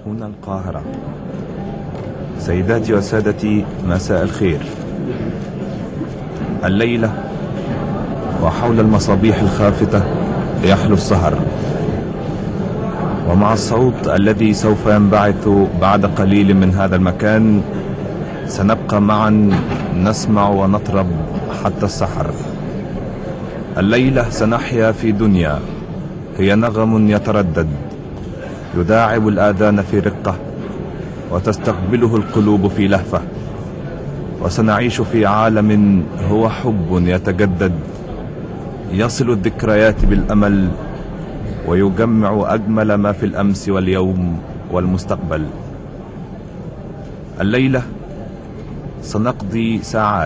هنا القاهرة سيداتي وسادتي مساء الخير الليلة وحول المصابيح الخافتة يحلو السهر ومع الصوت الذي سوف ينبعث بعد قليل من هذا المكان سنبقى معا نسمع ونطرب حتى السحر الليلة سنحيا في دنيا هي نغم يتردد يداعب الآذان في رقة وتستقبله القلوب في لهفة وسنعيش في عالم هو حب يتجدد يصل الذكريات بالأمل ويجمع أجمل ما في الأمس واليوم والمستقبل الليلة سنقضي ساعات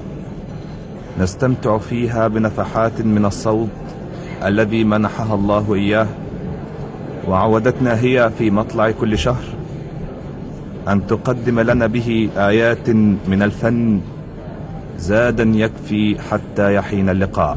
نستمتع فيها بنفحات من الصوت الذي منحها الله إياه وعودتنا هي في مطلع كل شهر أن تقدم لنا به آيات من الفن زادا يكفي حتى يحين اللقاء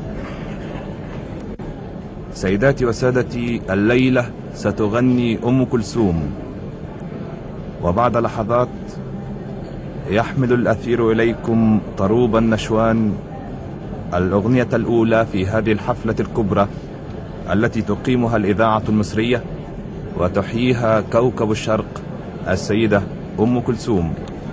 سيداتي وسادتي الليلة ستغني أم كلثوم وبعد لحظات يحمل الأثير إليكم طروب النشوان الأغنية الأولى في هذه الحفلة الكبرى التي تقيمها الإذاعة المصرية وتحييها كوكب الشرق السيدة أم كلثوم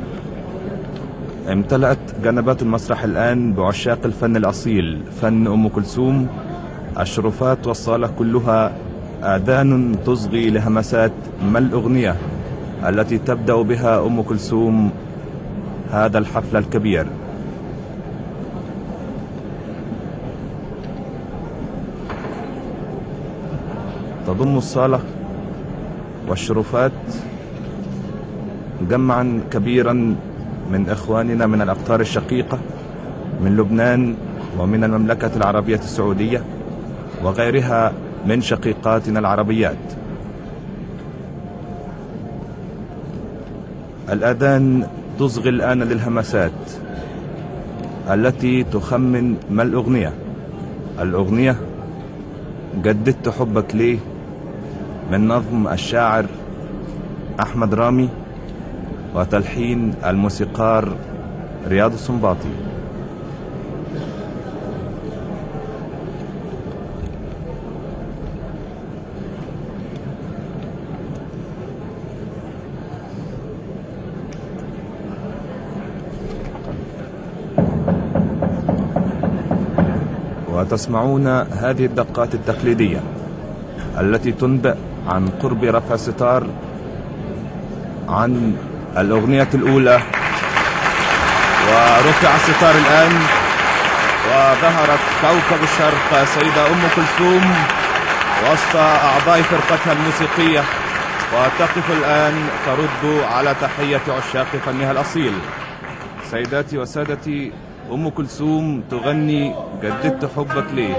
امتلأت جنبات المسرح الآن بعشاق الفن الأصيل فن أم كلثوم الشرفات والصالة كلها آذان تصغي لهمسات ما الأغنية التي تبدأ بها أم كلثوم هذا الحفل الكبير تضم الصالة والشرفات جمعا كبيرا من إخواننا من الأقطار الشقيقة من لبنان ومن المملكة العربية السعودية وغيرها من شقيقاتنا العربيات الأذان تصغي الآن للهمسات التي تخمن ما الأغنية الأغنية جددت حبك ليه من نظم الشاعر أحمد رامي وتلحين الموسيقار رياض السنباطي وتسمعون هذه الدقات التقليدية التي تنبئ عن قرب رفع ستار عن الأغنية الأولى ورفع الستار الآن وظهرت كوكب الشرق سيدة أم كلثوم وسط أعضاء فرقتها الموسيقية وتقف الآن ترد على تحية عشاق فنها الأصيل سيداتي وسادتي أم كلثوم تغني جددت حبك ليه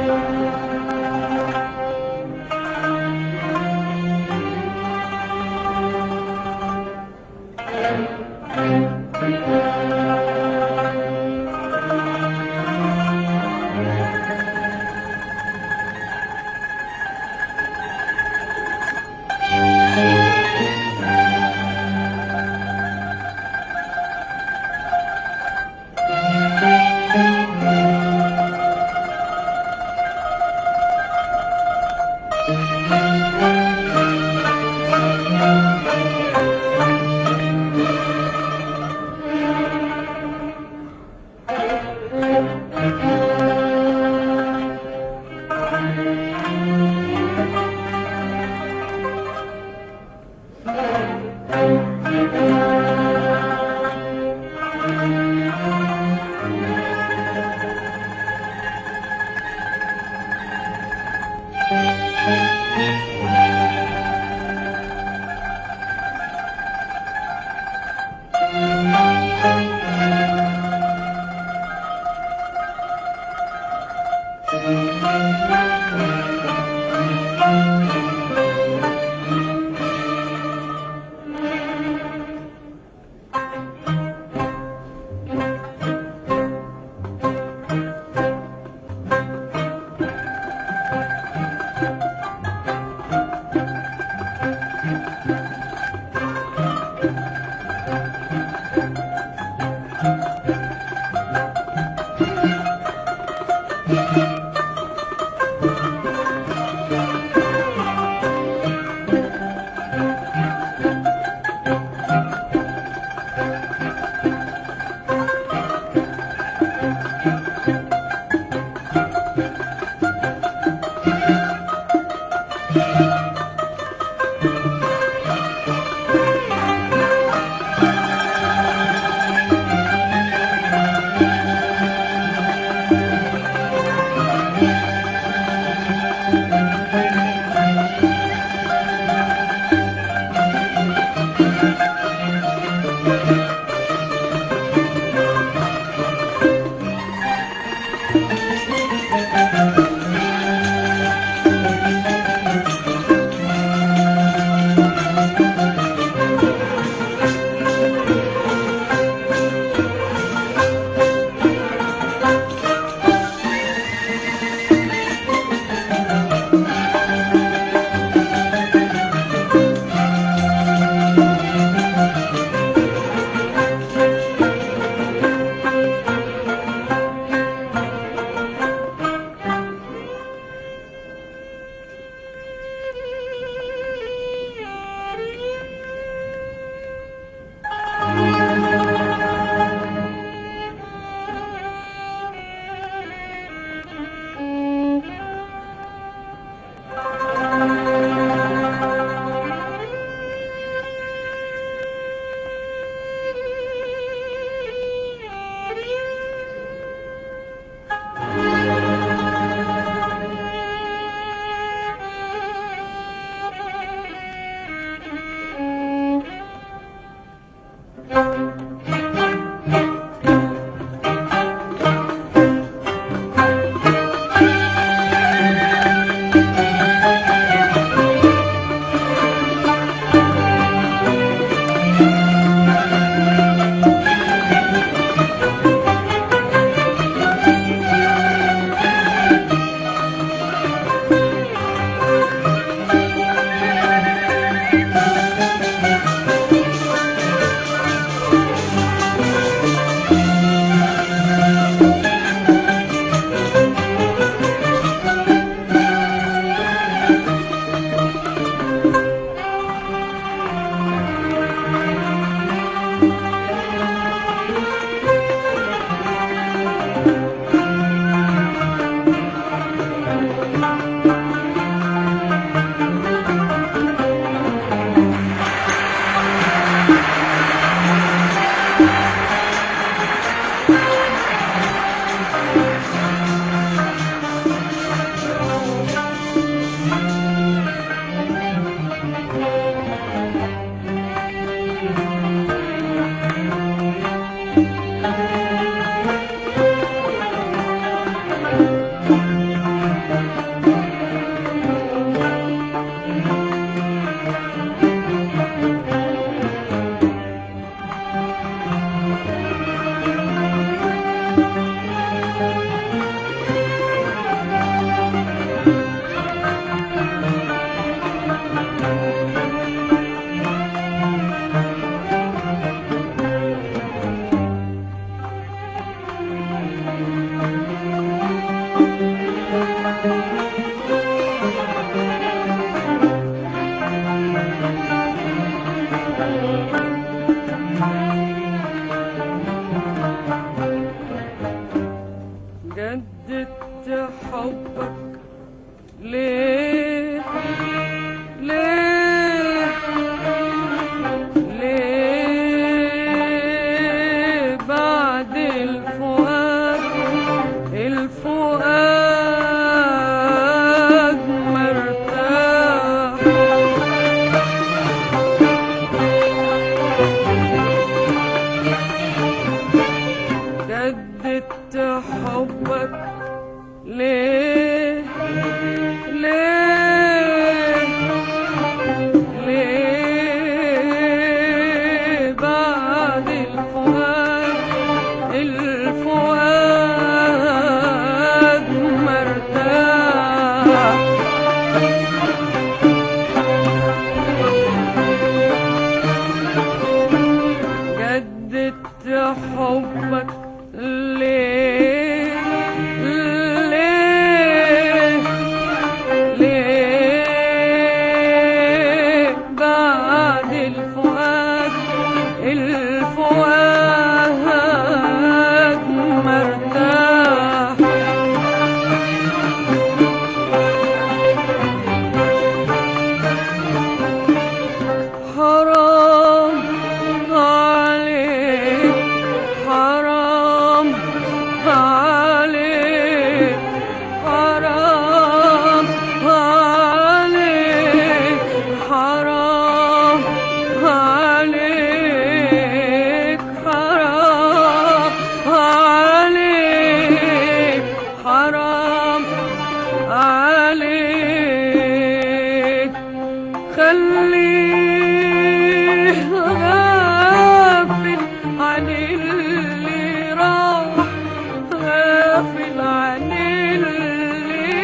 خليه غافل عن اللي راح غافل عن اللي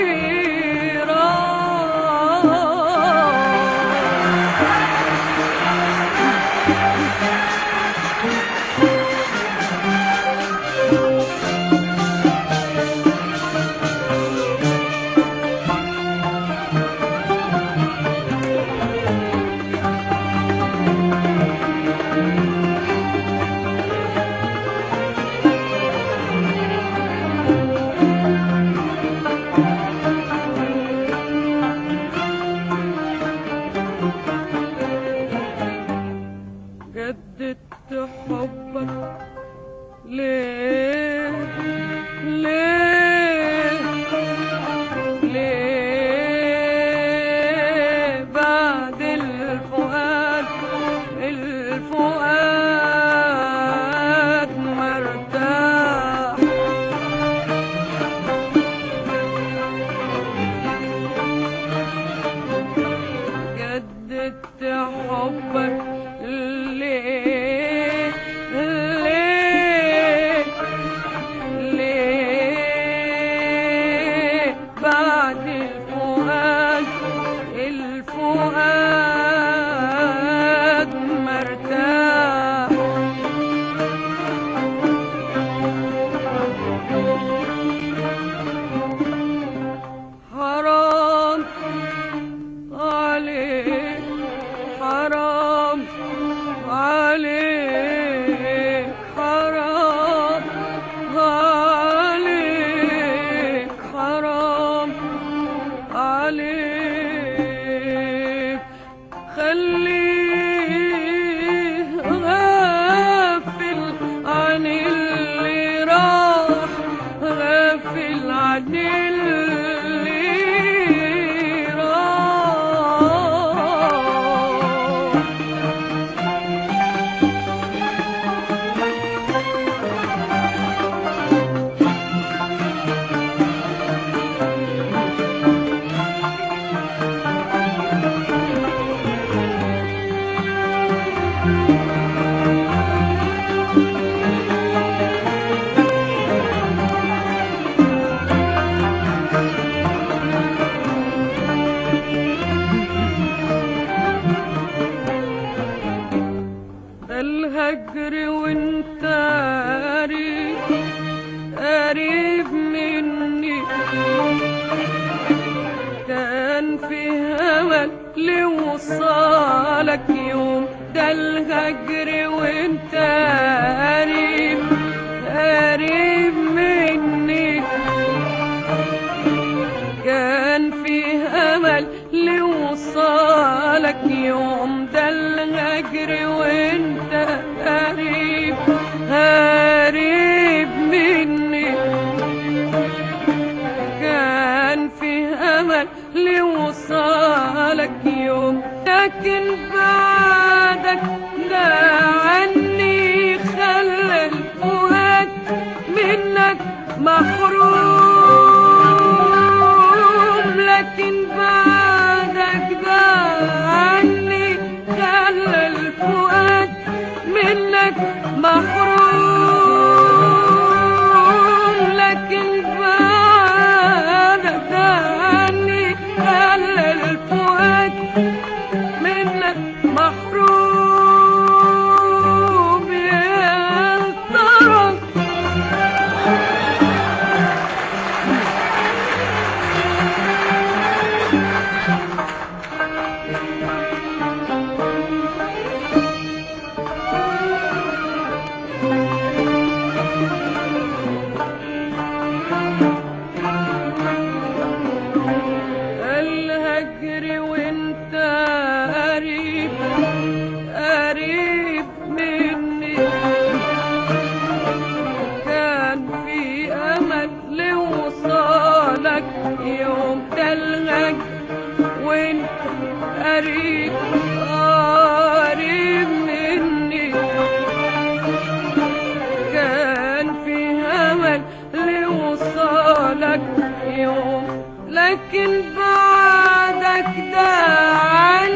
راح جددت حبك ليه ليه ليه بعد الفؤاد الفؤاد مرتاح جددت حبك ليه ليه ليه بعد الفؤاد الفؤاد مرتاح حرام عليك حرام عليك حرام عليك حرام عليك خليه غافل عن اللي راح غافل عن اللي راح ده الهجر وانت قريب قريب مني كان في امل لوصالك يوم ده الهجر وانت قريب قريب مني كان فيه امل لوصالك يوم ده الهجر وانت قريب قريب مني كان فيه امل لوصالك يوم لكن بعدك ده عني خلى الفؤاد منك محروم لكن بعدك ده عني خلى الفؤاد منك محروم لكن بعدك ده عني خلى الفؤاد منك محروم يا ترى الهجر وانت قريب قريب مني كان في امل لوصالك يوم ده الهجر وانت قريب قريب مني كان في امل لوصالك يوم لكن بعدك ده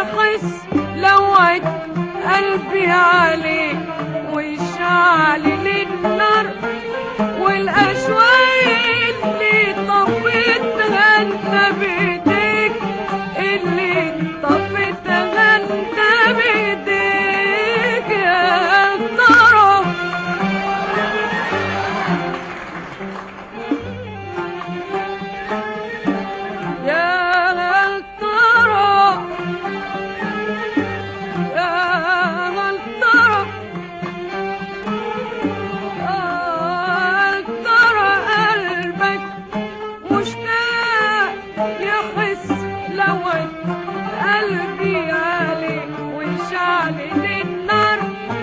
يحس لوعة قلبي عليه ويشعل النار والأشواق اللي طفيتها انت بإيديك اللي طفيتها انت بإيديك يا ترى يا هل ترى يا هل ترى هل ترى قلبك مشتاق يحس لوعة قلبي عليك ويشعل النار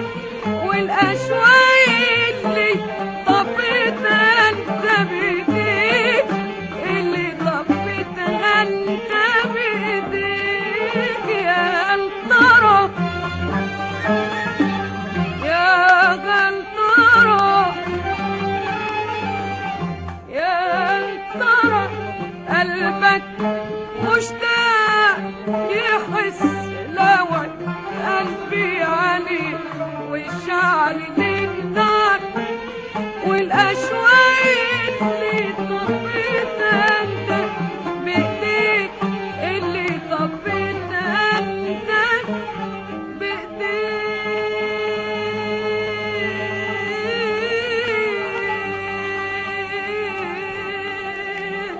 والأشواق اللي طفيتها انت بإيديك اللي طفيتها انت بإيديك يا هل ترى يا هل ترى يا هل ترى قلبك مشتاق يحس لوعة قلبي عليه ويشعل النار والأشواق اللي طفيتها انت بإيديك اللي طفيتها انت بإيديك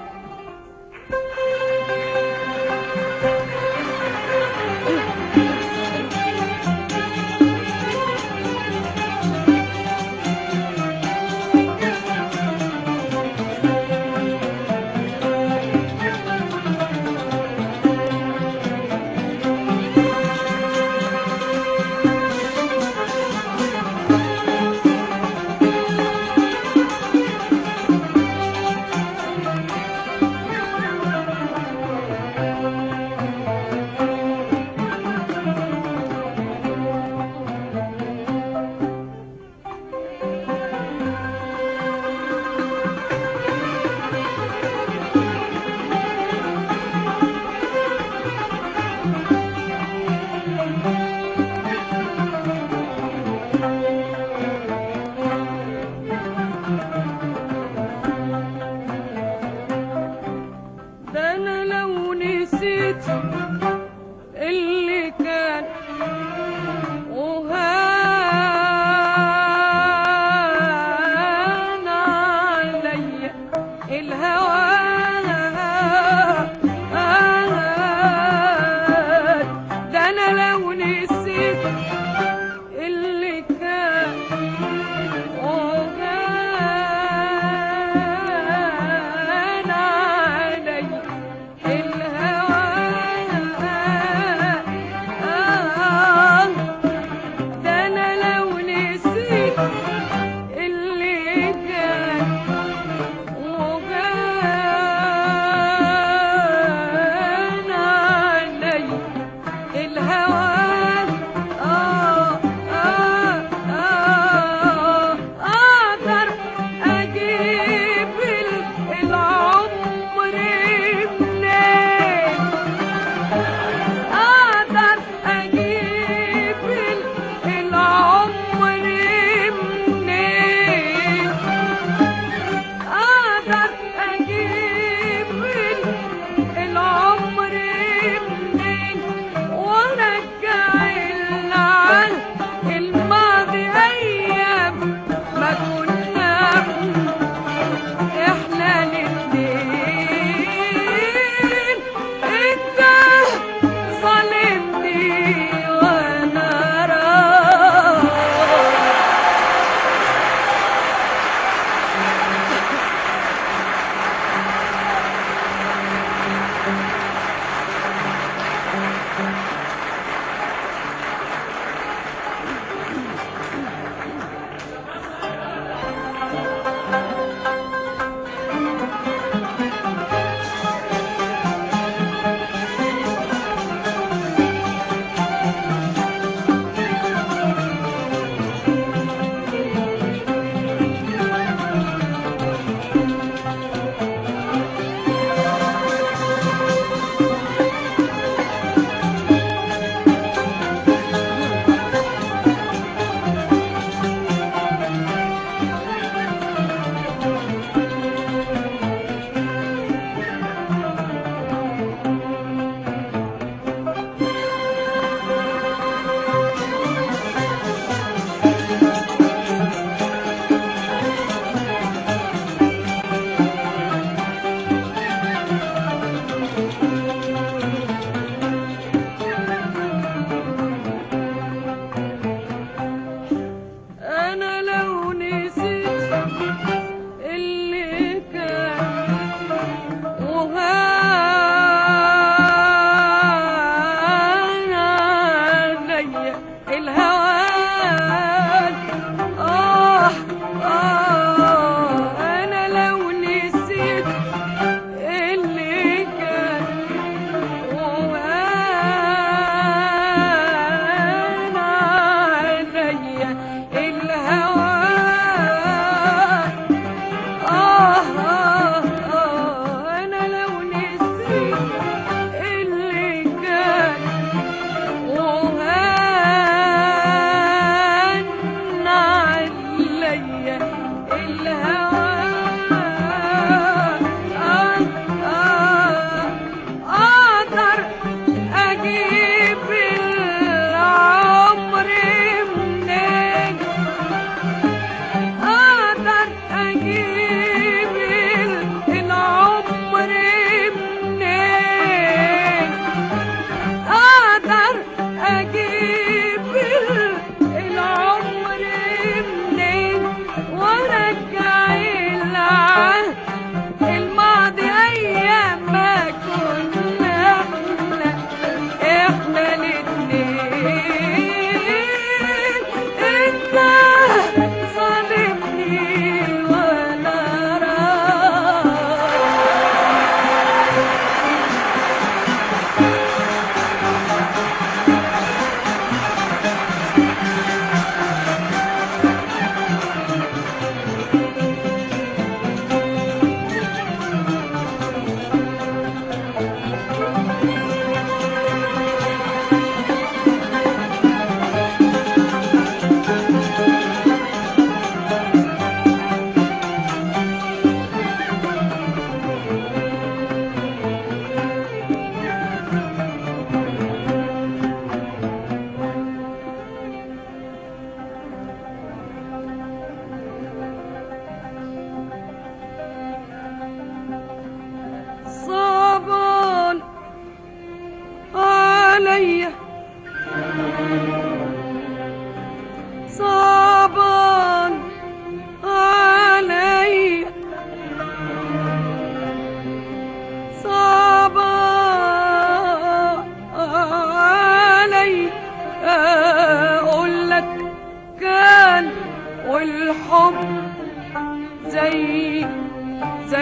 ده انا لو نسيت اللي كان وهان عليا الهوى ده انا لو نسيت اللي كان وهان عليا الهوى ده انا لو نسيت اللي كان وغاب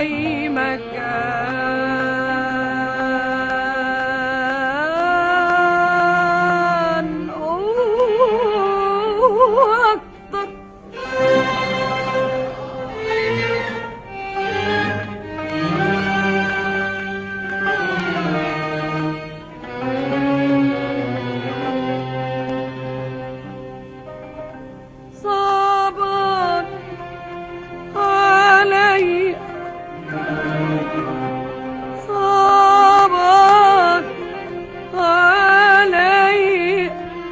زي ما كان واكتر صعبان علي صعبان علي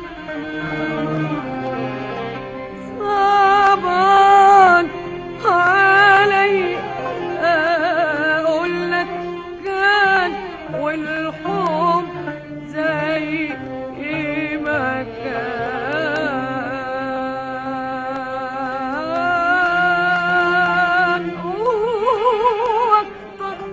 صعبان علي اقول لك كان والحب زي ما كان واكتر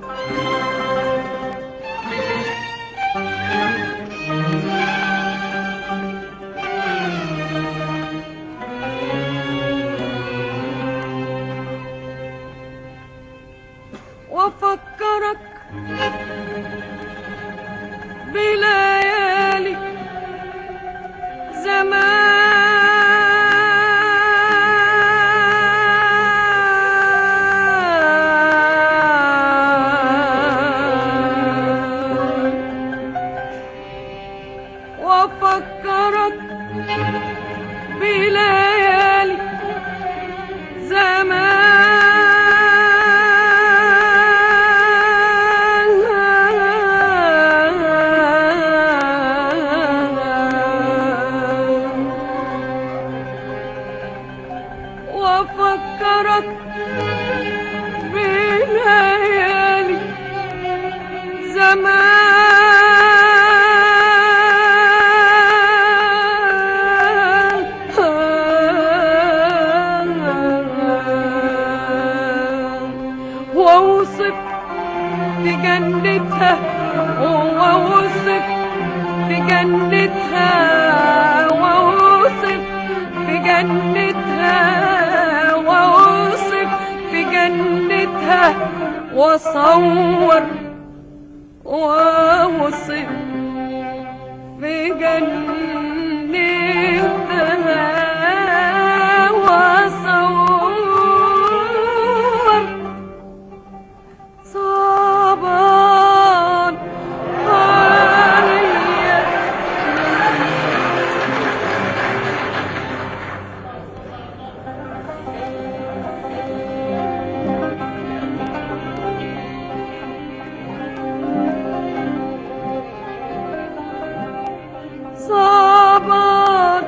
وافكرك بليالي زمان وافكرك بليالي زمان وافكرك بليالي زمان واوصف في جنتها واوصف في جنتها واوصف في جنتها واوصف في جنتها واصور واوصف في جنتها واصور صعبان عليا صعبان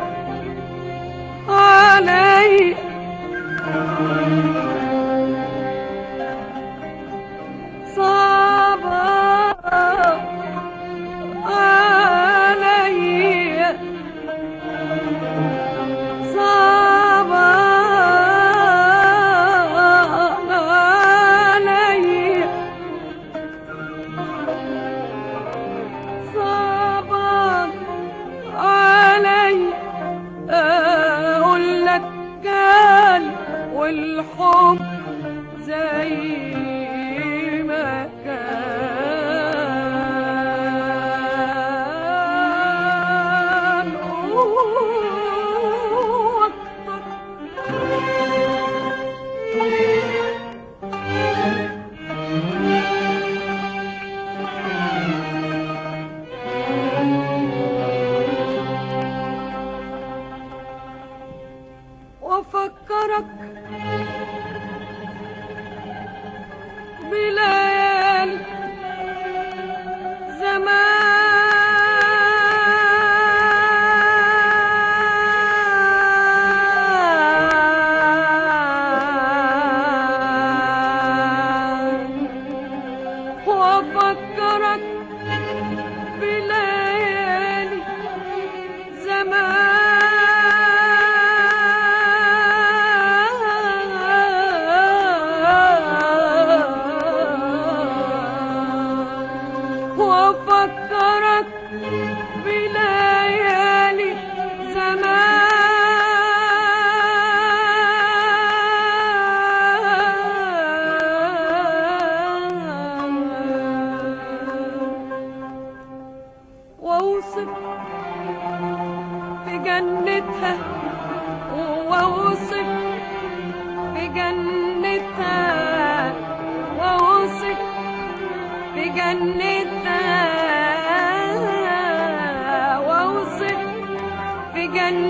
علي صعبان علي صعبان علي صعبان علي اقول لك كان والحب زي ما كان واكتر وافكرك بليالي زمان وافكرك بليالي زمان وافكرك بليالي جنتها واوصف في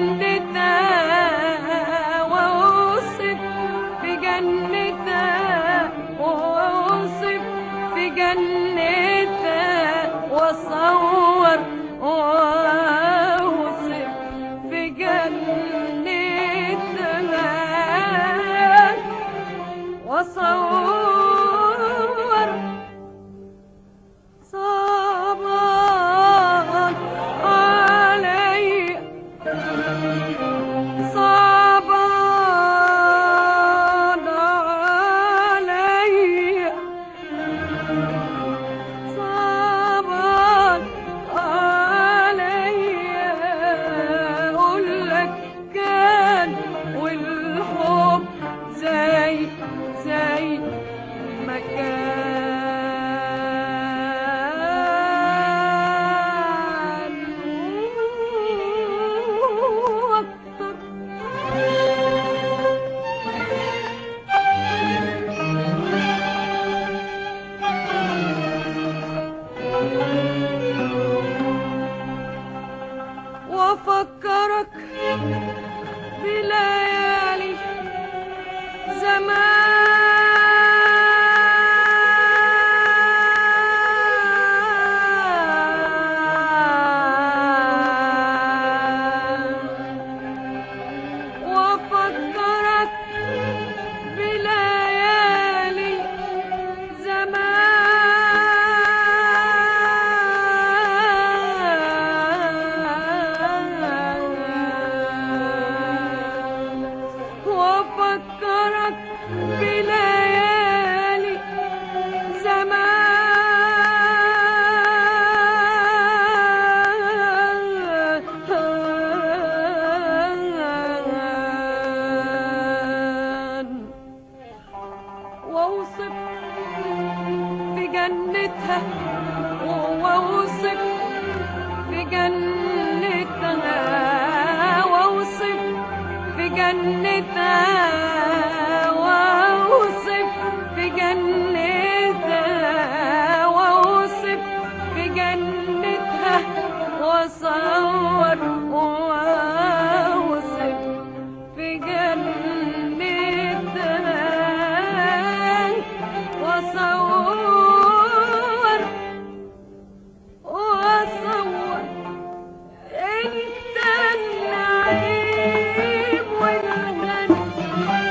جنتها واوصف في جنتها واوصف في جنتها واصور واوصف في جنتها وصور صعبان علي صعبان علي صعبان علي اقول لك كان والحب زي زي ما كان واكتر وافكرك بليالي زمان وافكرك بليالي زمان وافكرك بليالي زمان واوصف في جنتها واوصف في جنتها واوصف في جنتها واوصف في جنتها واوصف في جنتها واصور واوصف في جنتها واصور واصور انت النعيم والغنى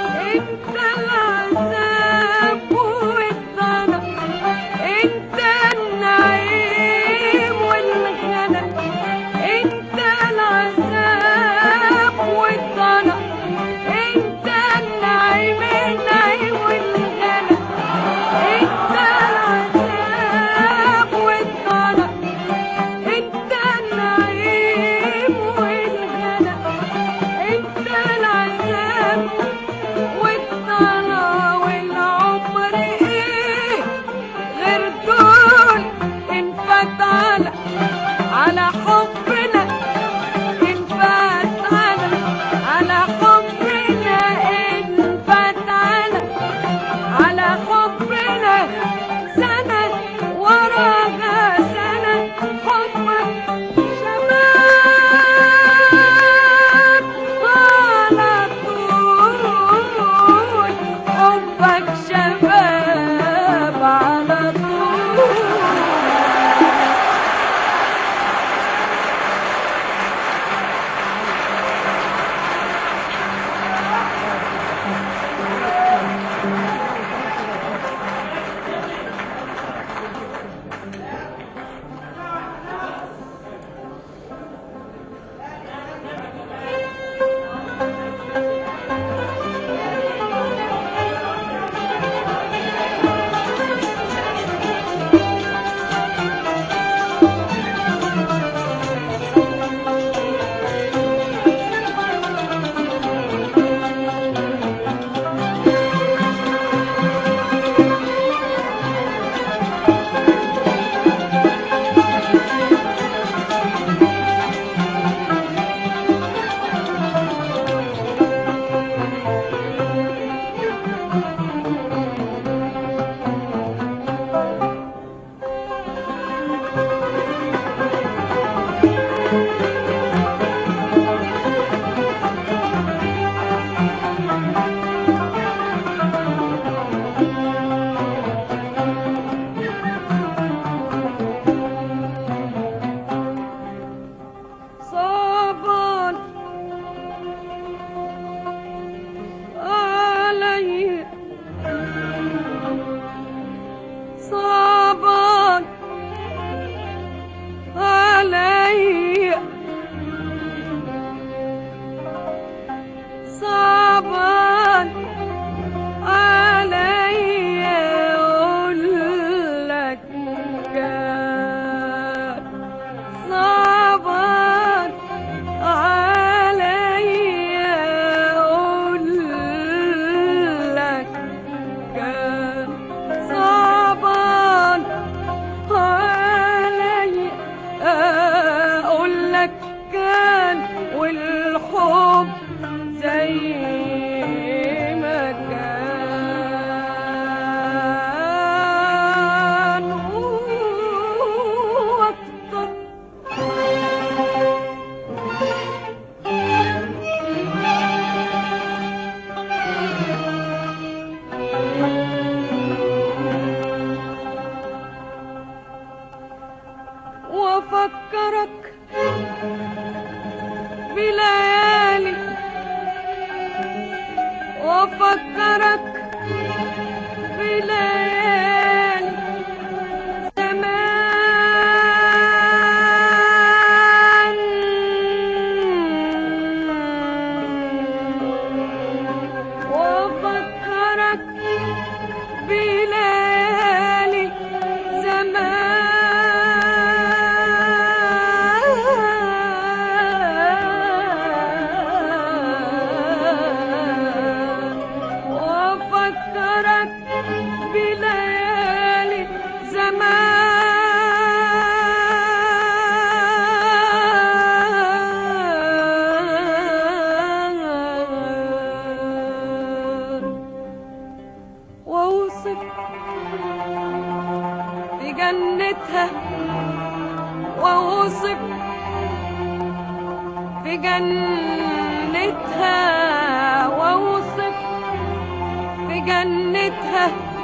صعبان عليا صعبان عليا اقول لك كان صعبان عليا اقول لك كان صعبان عليا اقول لك كان والحب زي ما كان واكتر وافكرك بليالي وافكرك بليالي زمان وافكرك بليالي زمان وافكرك بليالي زمان واوصف في جنتها واوصف في جنتها واوصف في جنتها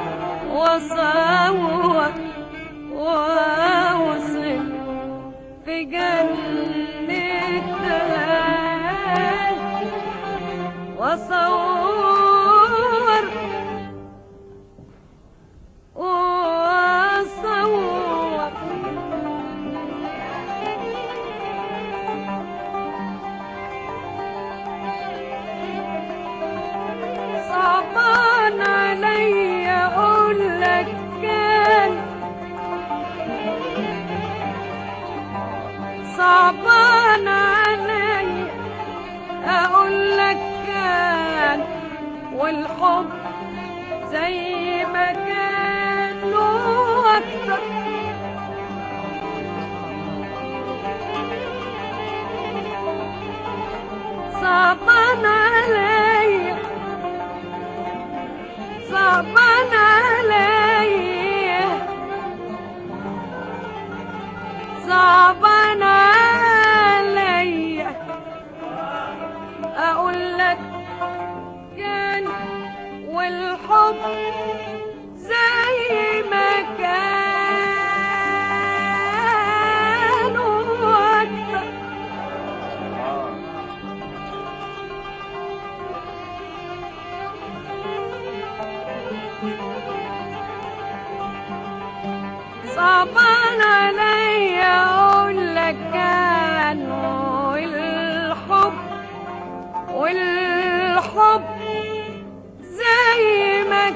واصور واوصف في جنتها واصور واصور صعبان علي اقول لك كان صعبان علي اقول لك كان والحب زي ما كان له اكتر صعبان علي صعبان علي صعبان علي اقول لك كان والحب زي ما كان واكتر صعبان علي اقول لك كان والحب والحب زي ما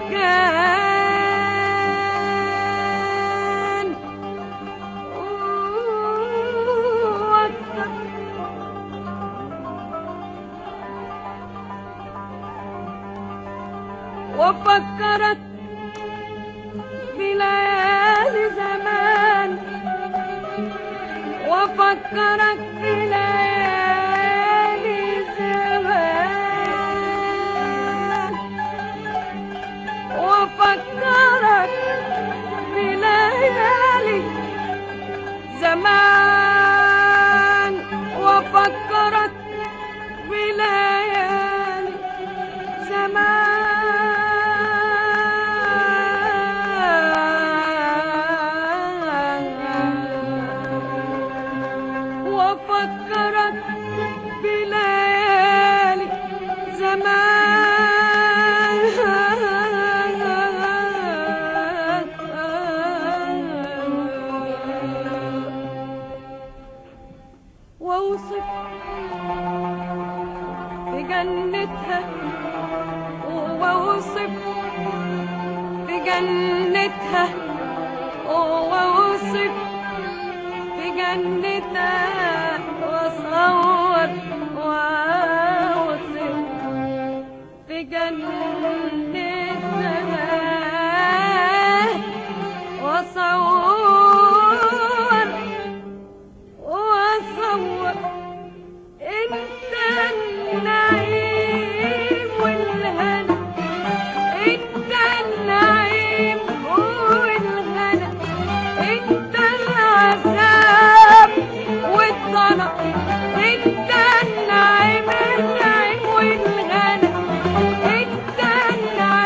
كان واكتر وفكرت بليالي زمان وفكرك بليالي زمان وفكرك بليالي زمان وفكرك بليالي زمان وفكرك جنتها وأوصف في جنتها وأوصف في جنتها وأصور وأوصف في جنتها وأصور وأصور انت النعيم والهنا انت النعيم والهنا انت العذاب والضنا انت النعيم النعيم والهنا انت النعيم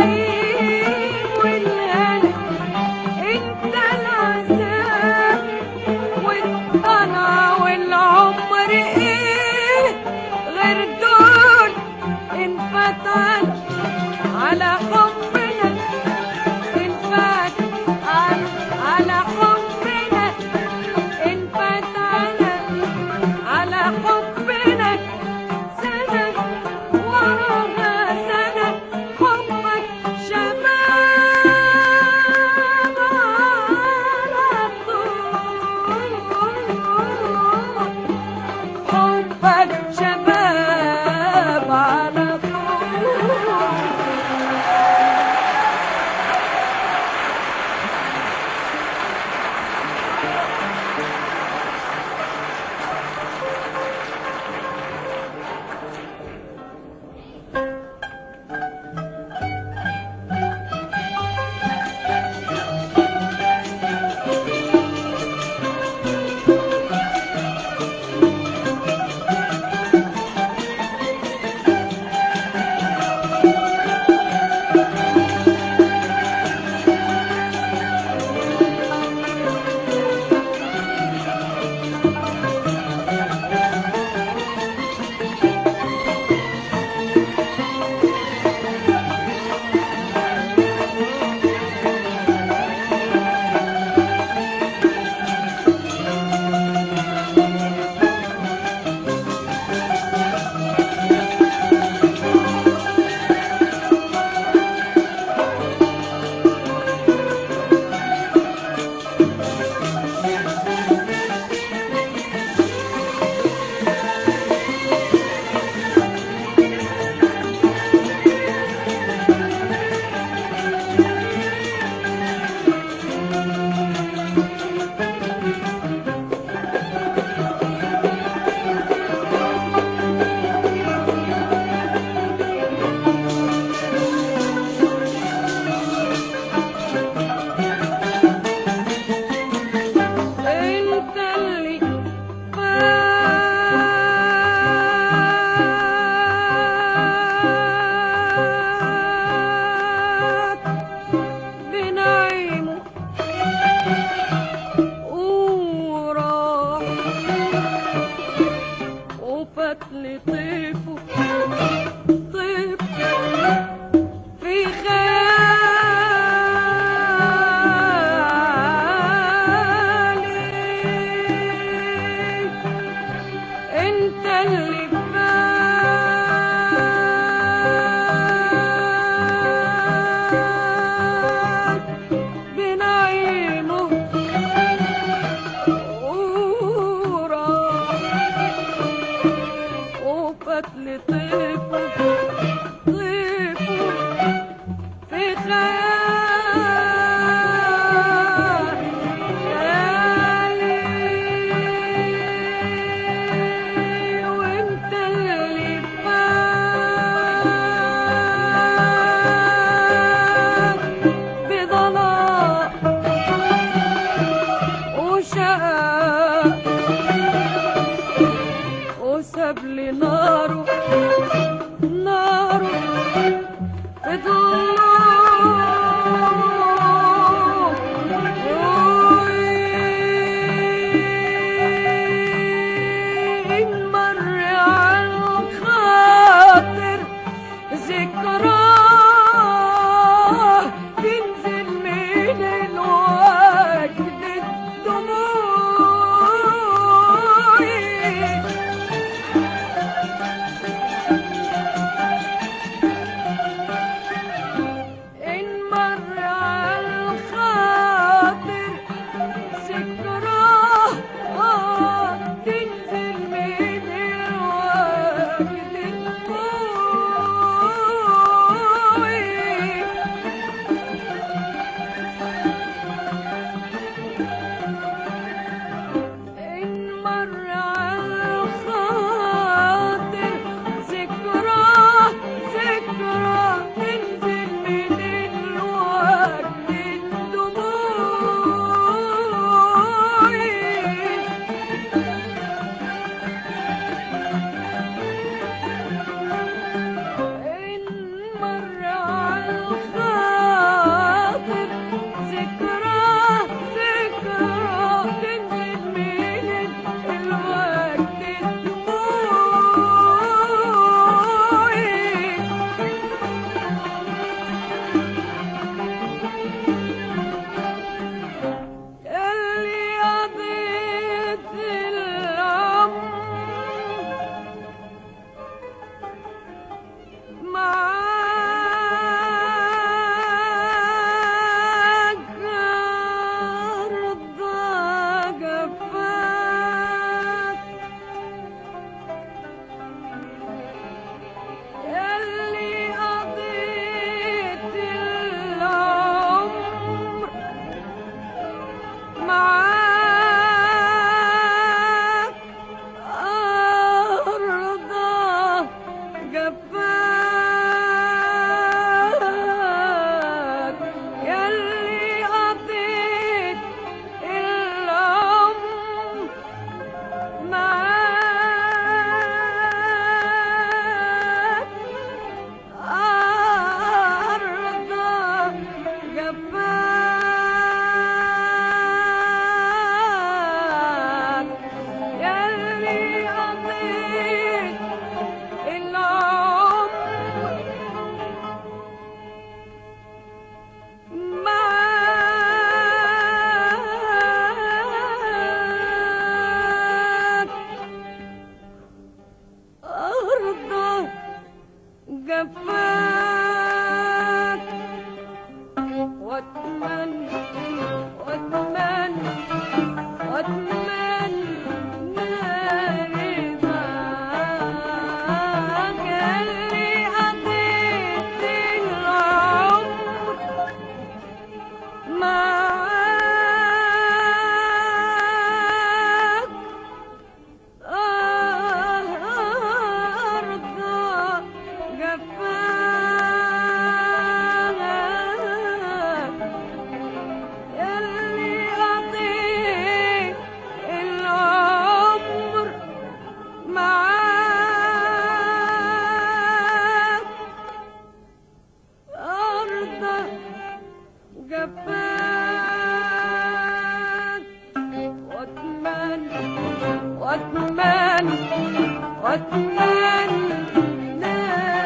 أتمنى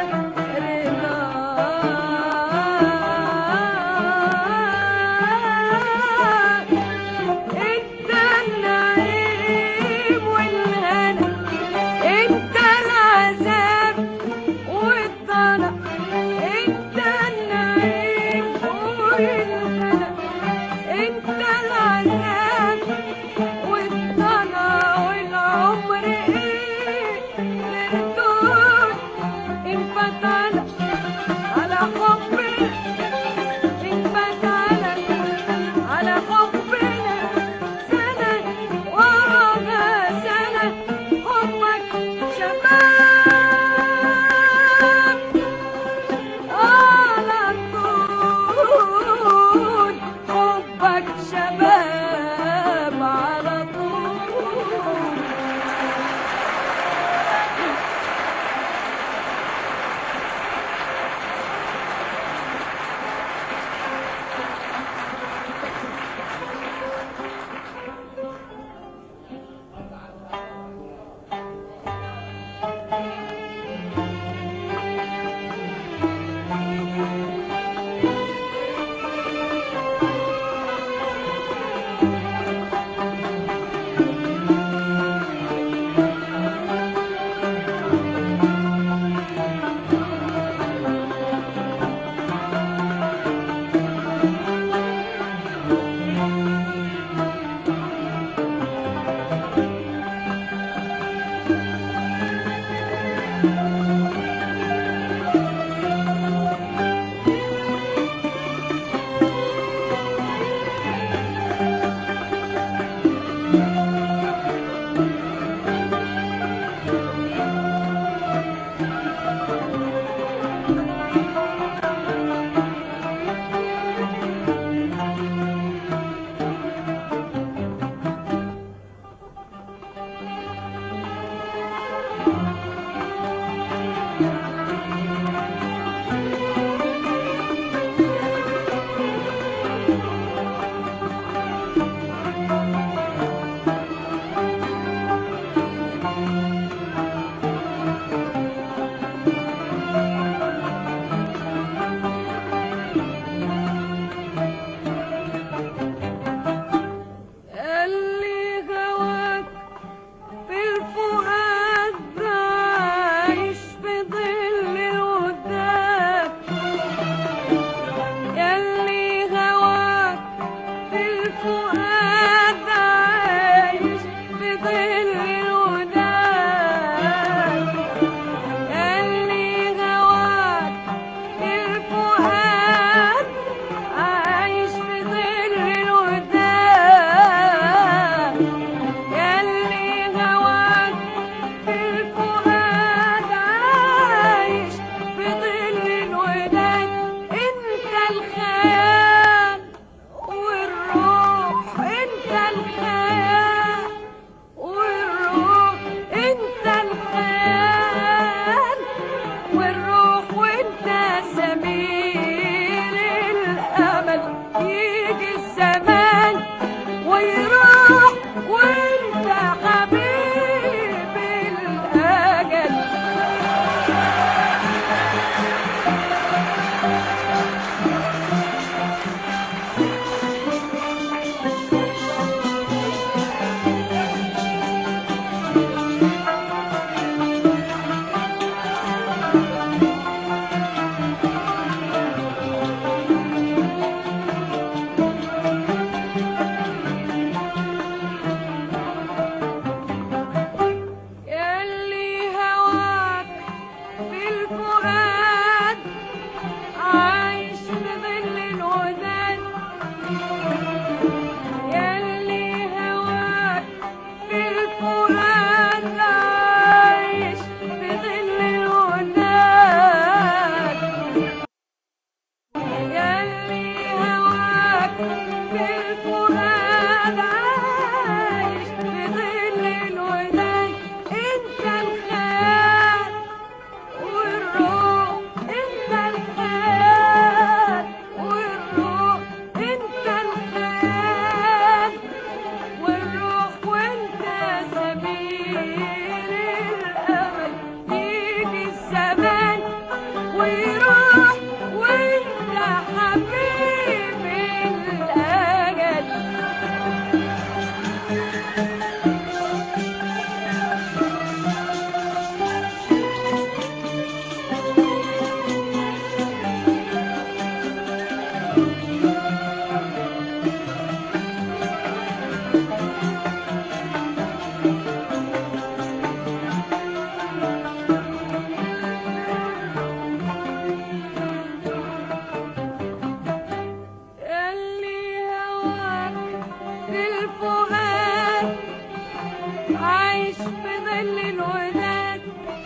رضاك انت النعيم والهنا انت العذاب والطلع انت النعيم والهنا انت العذاب والطلع والعمر ايه غير انفتح على حبنا انفتح على حبنا سنة ورا سنة حبك شباب على طول حبك شباب على طول الفؤاد عايش في ظل الوداد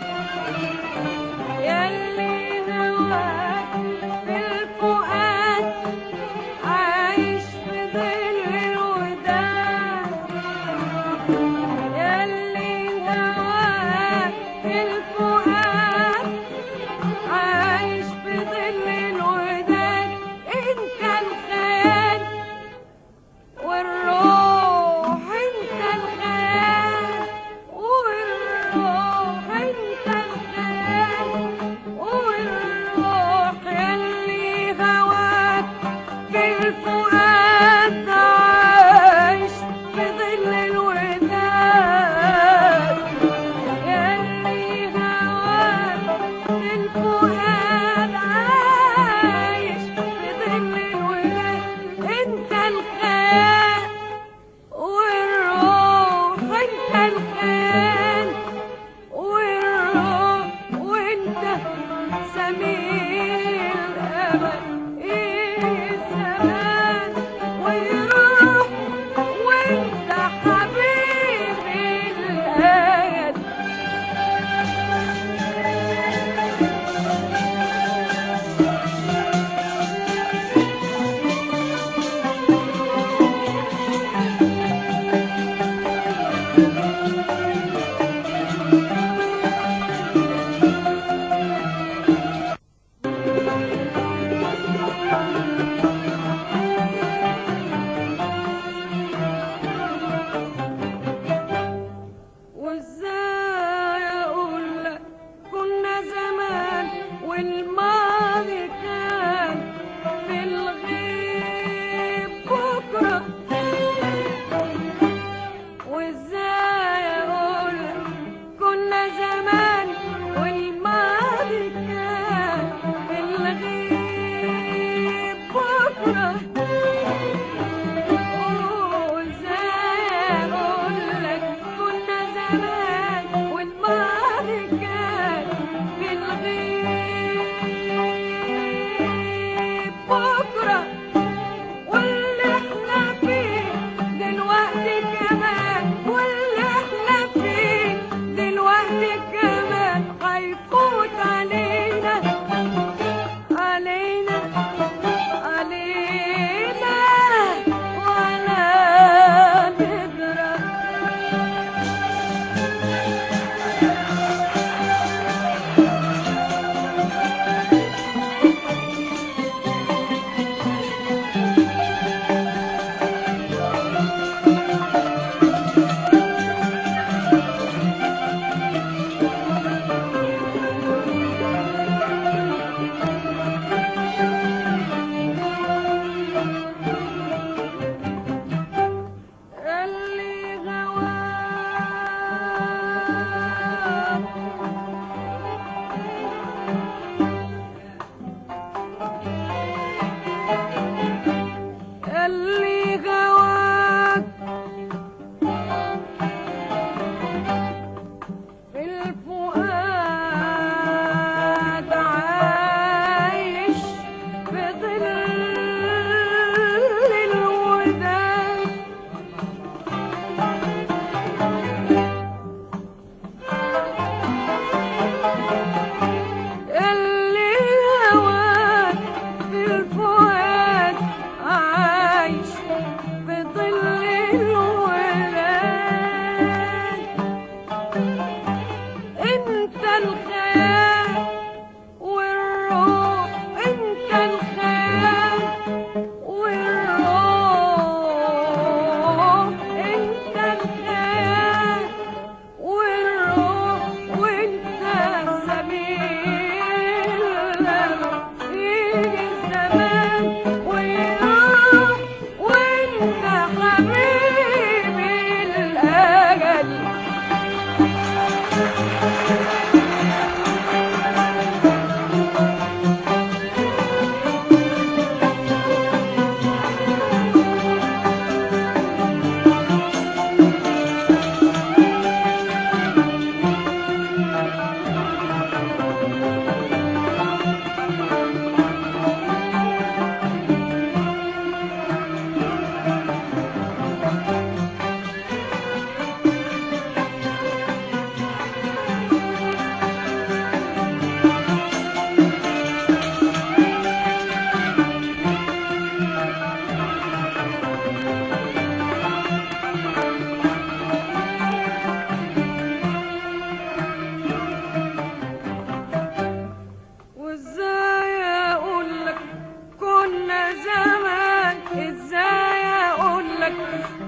ياللي هواك في الفؤاد عايش في ظل الوداد ياللي هواك في الفؤاد عايش في ظل الوداد انت الخيال والروح انت الخيال والروح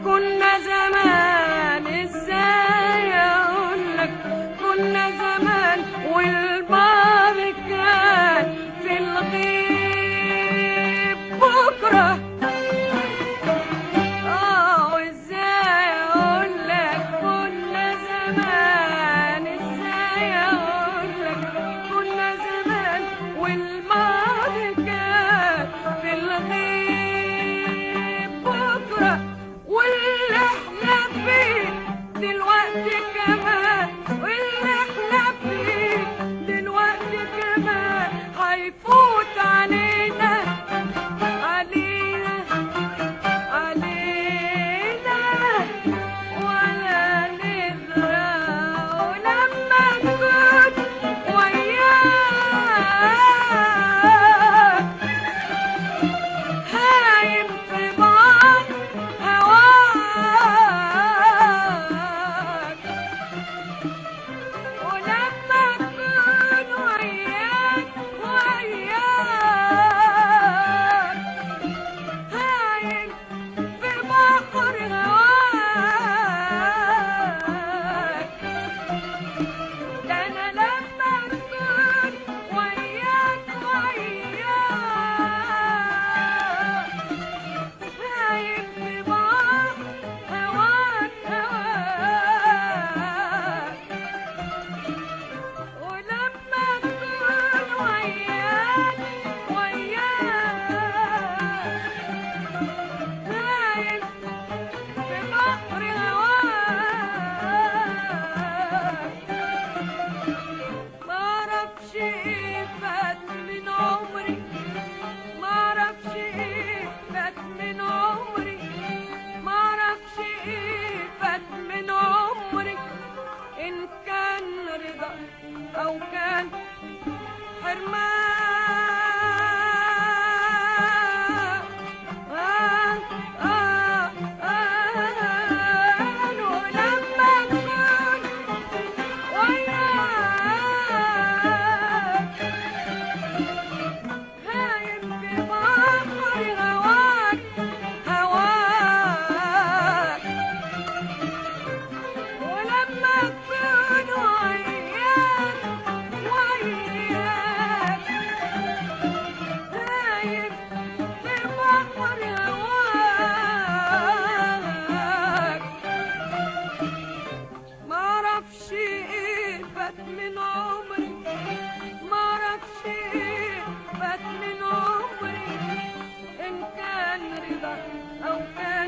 كنا زمان ازاي اقولك كنا زمان والبعض كان في الغيب بكره اه وازاي اقولك كنا زمان ازاي اقولك كنا زمان والماضي كان في الغيب بكره واللي احنا فيه دلوقتي كمان واللي احنا فيه دلوقتي كمان هيفوت علينا علينا علينا ولا ندرى ولما نكون وياك هايم في بعض هواك ولما اكون وياك وياك هايم في بحر هواك ده انا لما اكون وياك وياك هايم في بحر هواك هواك ولما اكون وياك وياك نايم في بحر هواك معرفش ايه فات من عمري معرفش ايه فات من عمري معرفش ايه فات من عمري ان كان رضا او كان حرمان آه آه آه ولما أكون وياك هايم في بحر هواك هواك ولما أكون وياك وياك هايم في بحر هواك معرفش ايه فات من عمري معرفش ايه فات من عمري ان كان رضا او كان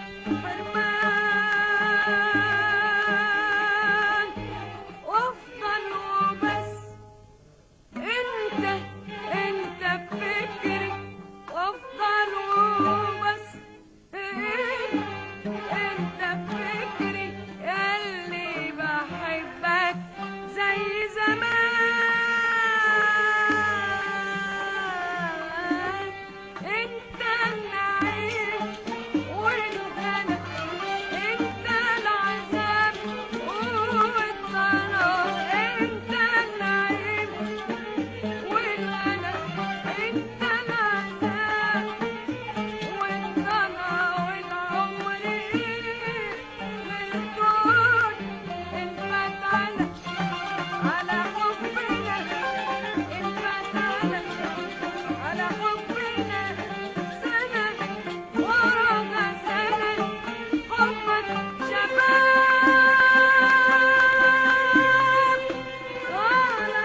حرمان وافضل وبس انت انت بفكري وافضل وبس انت بفكري ياللي بحبك زي زمان انت النعيم والهنا انت العذاب والطلاق انت النعيم والهنا انت العذاب والطلع والعمر للكون انفت على على حبنا انفت على على حبنا سنة ورا سنة حبك شباب على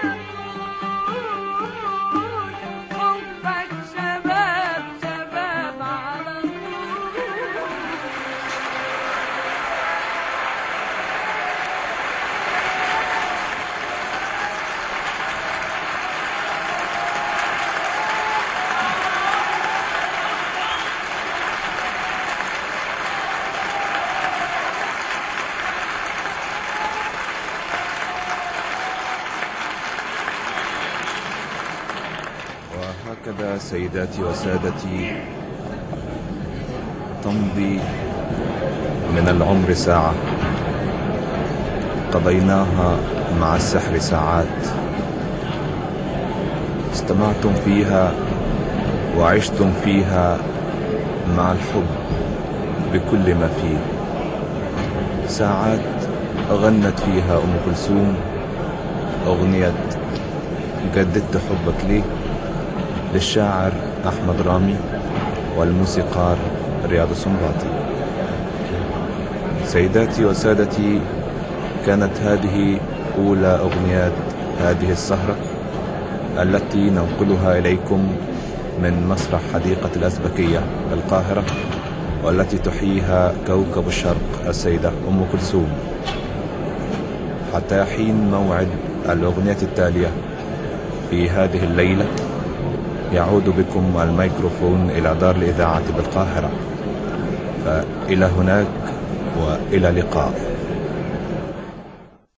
طول حبك شباب شباب على طول وهكذا سيداتي وسادتي تمضي من العمر ساعة قضيناها مع السحر ساعات استمعتم فيها وعشتم فيها مع الحب بكل ما فيه ساعات غنت فيها أم كلثوم أغنية جددت حبك لي للشاعر أحمد رامي والموسيقار رياض السنباطي سيداتي وسادتي كانت هذه أولى أغنيات هذه السهرة التي ننقلها إليكم من مسرح حديقة الأزبكية بالقاهرة والتي تحييها كوكب الشرق السيدة أم كلثوم حتى يحين موعد الأغنية التالية في هذه الليلة يعود بكم الميكروفون إلى دار الإذاعة بالقاهرة فإلى هناك وإلى لقاء